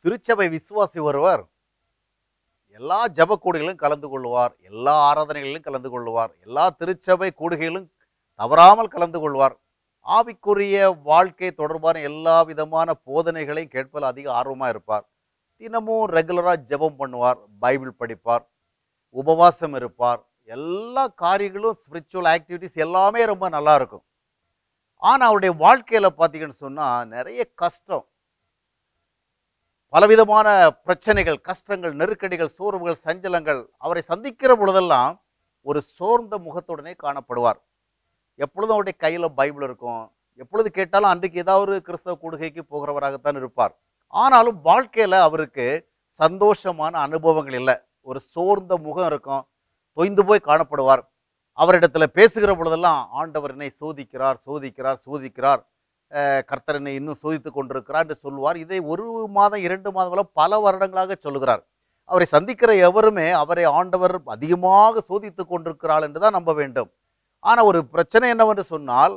திருச்சபை விசுவாசி ஒருவர் எல்லா ஜெப கூடுகளிலும் கலந்து கொள்வார் எல்லா ஆராதனைகளிலும் கலந்து கொள்வார் எல்லா திருச்சபை கூடுகையிலும் தவறாமல் கலந்து கொள்வார் ஆவிக்குரிய வாழ்க்கை தொடர்பான எல்லா விதமான போதனைகளையும் கேட்பதில் அதிக ஆர்வமாக இருப்பார் தினமும் ரெகுலராக ஜெபம் பண்ணுவார் பைபிள் படிப்பார் உபவாசம் இருப்பார் எல்லா காரியங்களும் ஸ்பிரிச்சுவல் ஆக்டிவிட்டிஸ் எல்லாமே ரொம்ப நல்லா இருக்கும் ஆனால் அவருடைய வாழ்க்கையில் பார்த்தீங்கன்னு சொன்னால் நிறைய கஷ்டம் பலவிதமான பிரச்சனைகள் கஷ்டங்கள் நெருக்கடிகள் சோர்வுகள் சஞ்சலங்கள் அவரை சந்திக்கிற பொழுதெல்லாம் ஒரு சோர்ந்த முகத்துடனே காணப்படுவார் எப்பொழுதும் அவருடைய கையில் பைபிள் இருக்கும் எப்பொழுது கேட்டாலும் அன்றைக்கு ஏதாவது ஒரு கிறிஸ்தவ கூடுகைக்கு போகிறவராகத்தான் இருப்பார் ஆனாலும் வாழ்க்கையில் அவருக்கு சந்தோஷமான அனுபவங்கள் இல்லை ஒரு சோர்ந்த முகம் இருக்கும் தொய்ந்து போய் காணப்படுவார் அவரிடத்துல பேசுகிற பொழுதெல்லாம் ஆண்டவர் என்னை சோதிக்கிறார் சோதிக்கிறார் சோதிக்கிறார் அஹ் கர்த்தர் என்னை இன்னும் சோதித்து கொண்டிருக்கிறார் என்று சொல்லுவார் இதை ஒரு மாதம் இரண்டு மாதம் பல வருடங்களாக சொல்லுகிறார் அவரை சந்திக்கிற எவருமே அவரை ஆண்டவர் அதிகமாக சோதித்து கொண்டிருக்கிறாள் என்று தான் நம்ப வேண்டும் ஆனால் ஒரு பிரச்சனை என்னவென்று சொன்னால்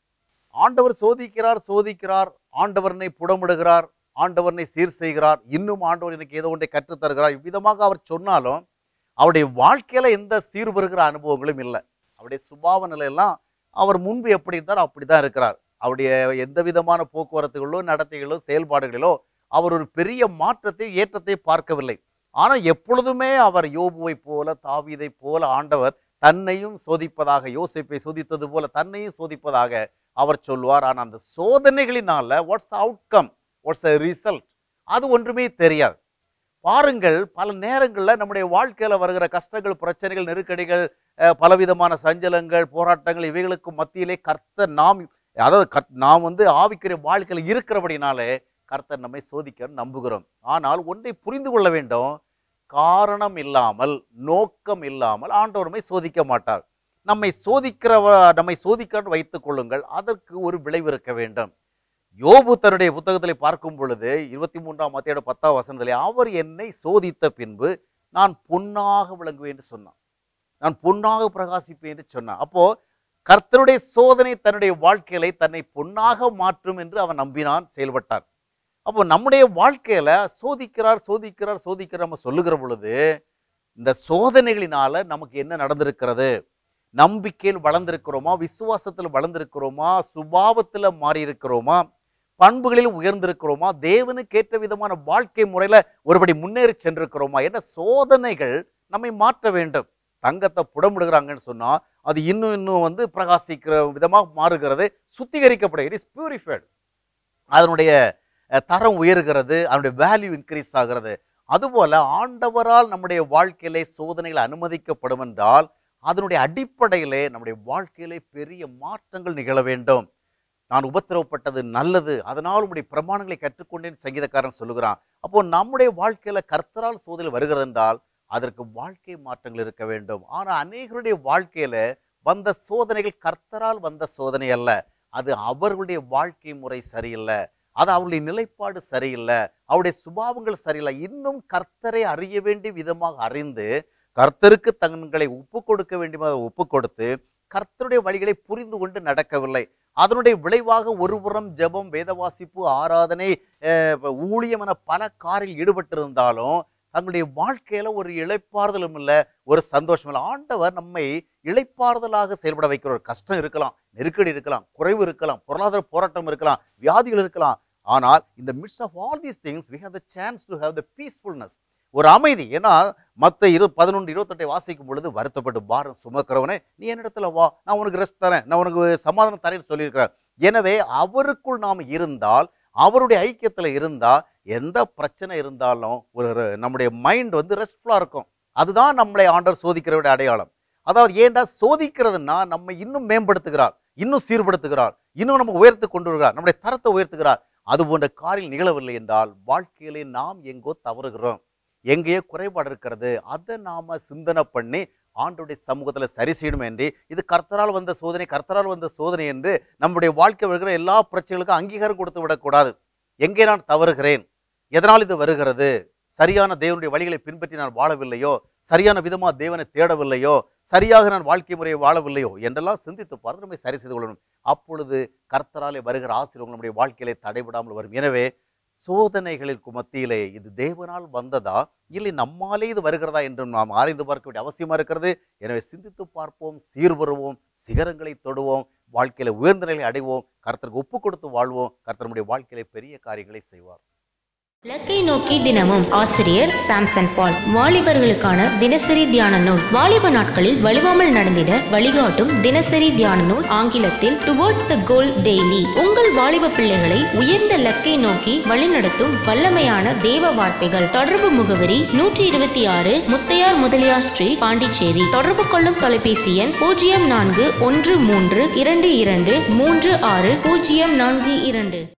ஆண்டவர் சோதிக்கிறார் சோதிக்கிறார் ஆண்டவரனை புடமிடுகிறார் ஆண்டவரனை சீர் செய்கிறார் இன்னும் ஆண்டவர் எனக்கு ஏதோ ஒன்றை கற்றுத் தருகிறார் இவ்விதமாக அவர் சொன்னாலும் அவருடைய வாழ்க்கையில எந்த சீர்பெறுகிற அனுபவங்களும் இல்லை அவருடைய சுபாவ நிலையெல்லாம் அவர் முன்பு எப்படி இருந்தார் அப்படி தான் இருக்கிறார் அவருடைய எந்த விதமான போக்குவரத்துகளோ நடத்தைகளோ செயல்பாடுகளிலோ அவர் ஒரு பெரிய மாற்றத்தை ஏற்றத்தை பார்க்கவில்லை ஆனால் எப்பொழுதுமே அவர் யோபுவை போல தாவீதை போல ஆண்டவர் தன்னையும் சோதிப்பதாக யோசிப்பை சோதித்தது போல தன்னையும் சோதிப்பதாக அவர் சொல்வார் ஆனால் அந்த சோதனைகளினால what's outcome what's uh result அது ஒன்றுமே தெரியாது பாருங்கள் பல நேரங்களில் நம்முடைய வாழ்க்கையில் வருகிற கஷ்டங்கள் பிரச்சனைகள் நெருக்கடிகள் அஹ், பலவிதமான சஞ்சலங்கள் போராட்டங்கள் இவைகளுக்கு மத்தியிலே கர்த்தர் நாம் அதாவது கர்த் நாம் வந்து ஆவிக்கிற வாழ்க்கையில் இருக்கிறபடினாலே கர்த்தர் நம்மை சோதிக்க நம்புகிறோம் ஆனால் ஒன்றை புரிந்து கொள்ள வேண்டும் காரணம் இல்லாமல் நோக்கம் இல்லாமல் ஆண்டவர் நம்மை சோதிக்க மாட்டார் நம்மை சோதிக்கிறவ நம்மை சோதிக்க வைத்துக் கொள்ளுங்கள் அதற்கு ஒரு விளைவு இருக்க வேண்டும் யோபு தன்னுடைய புத்தகத்தில் பார்க்கும் பொழுது இருபத்தி மூன்றாம் மத்தியோட பத்தாம் வசனத்திலே அவர் என்னை சோதித்த பின்பு நான் பொன்னாக விளங்குவேன் என்று சொன்னான் நான் பொன்னாக பிரகாசிப்பேன் என்று சொன்னான் அப்போ கர்த்தருடைய சோதனை தன்னுடைய வாழ்க்கையில தன்னை பொன்னாக மாற்றும் என்று அவன் நம்பினான் செயல்பட்டான் அப்போ நம்முடைய வாழ்க்கையில சோதிக்கிறார் சோதிக்கிறார் சோதிக்கிறார் நம்ம சொல்லுகிற பொழுது இந்த சோதனைகளினால நமக்கு என்ன நடந்திருக்கிறது நம்பிக்கையில் வளர்ந்திருக்கிறோமா விசுவாசத்தில் வளர்ந்திருக்கிறோமா சுபாவத்தில் மாறி இருக்கிறோமா பண்புகளில் உயர்ந்திருக்கிறோமா தேவனுக்கு ஏற்ற விதமான வாழ்க்கை முறையில ஒருபடி முன்னேறி சென்றிருக்கிறோமா என்ற சோதனைகள் நம்மை மாற்ற வேண்டும் தங்கத்தை புடமிடுகிறாங்கன்னு சொன்னா அது இன்னும் இன்னும் வந்து பிரகாசிக்கிற விதமாக மாறுகிறது சுத்திகரிக்கப்படும் இட் இஸ் பியூரிஃபைடு அதனுடைய அஹ், தரம் உயர்கிறது அதனுடைய வேல்யூ இன்க்ரீஸ் ஆகிறது அதுபோல ஆண்டவரால் நம்முடைய வாழ்க்கையிலே சோதனைகள் அனுமதிக்கப்படும் என்றால் அதனுடைய அடிப்படையிலே நம்முடைய வாழ்க்கையிலே பெரிய மாற்றங்கள் நிகழ வேண்டும் நான் உபத்திரவப்பட்டது நல்லது அதனால் உங்களுடைய பிரமாணங்களை கற்றுக்கொண்டேன் சங்கீதக்காரன் சொல்லுகிறான் அப்போ நம்முடைய வாழ்க்கையில கர்த்தரால் சோதனை வருகிறது என்றால் அதற்கு வாழ்க்கை மாற்றங்கள் இருக்க வேண்டும் ஆனா அநேகருடைய வாழ்க்கையில வந்த சோதனைகள் கர்த்தரால் வந்த சோதனை அல்ல அது அவர்களுடைய வாழ்க்கை முறை சரியில்லை அது அவருடைய நிலைப்பாடு சரியில்லை அவருடைய சுபாவங்கள் சரியில்லை இன்னும் கர்த்தரை அறிய வேண்டிய விதமாக அறிந்து கர்த்தருக்கு தங்களை ஒப்பு கொடுக்க வேண்டியதாக ஒப்பு கொடுத்து கர்த்தருடைய வழிகளை புரிந்து கொண்டு நடக்கவில்லை அதனுடைய விளைவாக ஒருபுறம் ஜெபம் வேத வாசிப்பு ஆராதனை அஹ், ஊழியம் என பல காரில் ஈடுபட்டிருந்தாலும் தங்களுடைய வாழ்க்கையில ஒரு இளைப்பாறுதலும் இல்லை ஒரு சந்தோஷம் இல்லை ஆண்டவர் நம்மை இளைப்பாறுதலாக செயல்பட வைக்கிற ஒரு கஷ்டம் இருக்கலாம் நெருக்கடி இருக்கலாம் குறைவு இருக்கலாம் பொருளாதார போராட்டம் இருக்கலாம் வியாதிகள் இருக்கலாம் ஆனால் இந்த midst of all these things we have the chance to have the peacefulness ஒரு அமைதி ஏன்னா மற்ற இரு பதினொன்று இருபத்தெட்டை வாசிக்கும் பொழுது வருத்தப்பட்டு பாரம் சுமக்கிறவனே நீ என்னிடத்துல வா நான் உனக்கு ரெஸ்ட் தரேன் நான் உனக்கு சமாதானம் தரேன்னு சொல்லியிருக்கிறேன் எனவே அவருக்குள் நாம் இருந்தால் அவருடைய ஐக்கியத்தில் இருந்தால் எந்த பிரச்சனை இருந்தாலும் ஒரு ஒரு நம்முடைய மைண்ட் வந்து ரெஸ்ட்ஃபுல்லாக இருக்கும் அதுதான் நம்மளை ஆண்டவர் சோதிக்கிறவருடைய அடையாளம் அதாவது ஏன்டா சோதிக்கிறதுனா நம்ம இன்னும் மேம்படுத்துகிறார் இன்னும் சீர்படுத்துகிறார் இன்னும் நம்ம உயர்த்து கொண்டு வருகிறார் நம்முடைய தரத்தை உயர்த்துகிறார் அது போன்ற காரில் நிகழவில்லை என்றால் வாழ்க்கையிலே நாம் எங்கோ தவறுகிறோம் எங்கேயோ குறைபாடு இருக்கிறது அதை நாம சிந்தனை பண்ணி ஆண்டுடைய சமூகத்தில் சரி செய்யணும் என்று இது கர்த்தரால் வந்த சோதனை கர்த்தரால் வந்த சோதனை என்று நம்முடைய வாழ்க்கை வருகிற எல்லா பிரச்சனைகளுக்கும் அங்கீகாரம் கொடுத்து விடக்கூடாது எங்கே நான் தவறுகிறேன் எதனால் இது வருகிறது சரியான தேவனுடைய வழிகளை பின்பற்றி நான் வாழவில்லையோ சரியான விதமாக தேவனை தேடவில்லையோ சரியாக நான் வாழ்க்கை முறையை வாழவில்லையோ என்றெல்லாம் சிந்தித்து பார்த்து நம்மை சரி செய்து கொள்ளணும் அப்பொழுது கர்த்தராலே வருகிற ஆசீர்வாதம் நம்முடைய வாழ்க்கையிலே தடைபடாமல் வரும் எனவே சோதனைகளுக்கு மத்தியிலே இது தேவனால் வந்ததா இல்லை நம்மாலே இது வருகிறதா என்று நாம் ஆராய்ந்து பார்க்க வேண்டிய அவசியமா இருக்கிறது எனவே சிந்தித்து பார்ப்போம் சீர்வருவோம் சிகரங்களை தொடுவோம் வாழ்க்கையில உயர்ந்த நிலையை அடைவோம் கர்த்தருக்கு ஒப்பு கொடுத்து வாழ்வோம் கர்த்தர் நம்முடைய வாழ்க்கையில பெரிய காரியங்களை செய்வார் இலக்கை நோக்கி தினமும் ஆசிரியர் சாம்சன் பால் வாலிபர்களுக்கான தினசரி தியான நூல் வாலிப நாட்களில் வலுவாமல் நடந்திட வழிகாட்டும் தினசரி தியான நூல் ஆங்கிலத்தில் டுவோர்ட்ஸ் த கோல் டெய்லி உங்கள் வாலிப பிள்ளைகளை உயர்ந்த இலக்கை நோக்கி வழிநடத்தும் வல்லமையான தேவ வார்த்தைகள் தொடர்பு முகவரி நூற்றி இருபத்தி ஆறு முத்தையார் முதலியார் ஸ்ட்ரீட் பாண்டிச்சேரி தொடர்பு கொள்ளும் தொலைபேசி எண் பூஜ்ஜியம் நான்கு ஒன்று மூன்று இரண்டு இரண்டு மூன்று ஆறு பூஜ்ஜியம் நான்கு இரண்டு